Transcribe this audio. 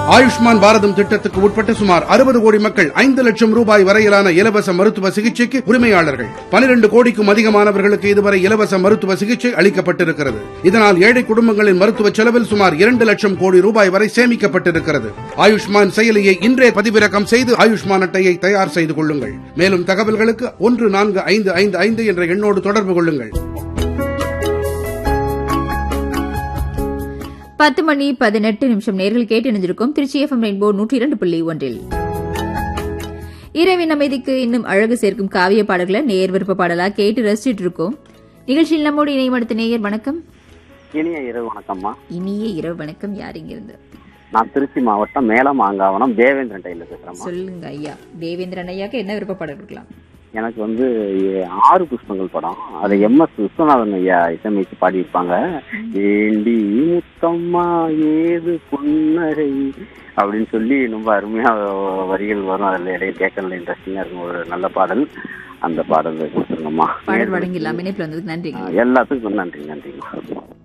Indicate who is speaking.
Speaker 1: ஆயுஷ்மான் பாரதம் திட்டத்துக்கு உட்பட்ட சுமார் அறுபது கோடி மக்கள் ஐந்து லட்சம் ரூபாய் வரையிலான இலவச மருத்துவ சிகிச்சைக்கு உரிமையாளர்கள் பனிரெண்டு கோடிக்கும் அதிகமானவர்களுக்கு இதுவரை இலவச மருத்துவ சிகிச்சை அளிக்கப்பட்டிருக்கிறது இதனால் ஏழை குடும்பங்களின் மருத்துவ செலவில் சுமார் இரண்டு லட்சம் கோடி ரூபாய் வரை சேமிக்கப்பட்டிருக்கிறது ஆயுஷ்மான் செயலியை இன்றே பதிவிறக்கம் செய்து ஆயுஷ்மான் அட்டையை தயார் செய்து கொள்ளுங்கள் மேலும் தகவல்களுக்கு ஒன்று நான்கு ஐந்து ஐந்து ஐந்து என்ற எண்ணோடு தொடர்பு கொள்ளுங்கள்
Speaker 2: பத்து மணி பதினெட்டு நிமிஷம் நேர்கள் கேட்டு இணைஞ்சிருக்கும் திருச்சி எஃப்எம் ரெயின்போ நூற்றி இரண்டு புள்ளி ஒன்றில் இரவின் அமைதிக்கு இன்னும் அழகு சேர்க்கும் காவிய பாடல்களை நேர் விருப்ப பாடலா கேட்டு ரசிச்சிட்டு இருக்கோம் நிகழ்ச்சியில் நம்மோடு இணையம் அடுத்த நேயர் வணக்கம்
Speaker 3: இனிய இரவு வணக்கம்மா
Speaker 2: இனிய இரவு வணக்கம் யார் இங்கிருந்து
Speaker 3: நான் திருச்சி மாவட்டம் மேலமாங்காவனம் தேவேந்திரன் டைல பேசுறேம்மா
Speaker 2: சொல்லுங்க ஐயா தேவேந்திரன் ஐயாக்கு என்ன விருப்ப பாடல் இருக்கலாம்
Speaker 3: எனக்கு வந்து எ- ஆறு புஷ்பங்கள் படம் அதை எம் எஸ் விஸ்வநாதன் ஐயா இசையமைச்சு பாடியிருப்பாங்க ஏண்டி முத்தம்மா ஏது புன்னகை அப்படின்னு சொல்லி ரொம்ப அருமையா வரிகள் வரும் அதுல இடையே கேட்கறதுல இன்ட்ரெஸ்டிங்கா இருக்கும் ஒரு நல்ல பாடல் அந்த பாடல் கொடுத்துருங்கம்மா
Speaker 2: பாடல் வழங்கிடலாம் இணைப்பில் வந்ததுக்கு நன்றிங்க
Speaker 3: எல்லாத்துக்கும் நன்றி நன்றிம்மா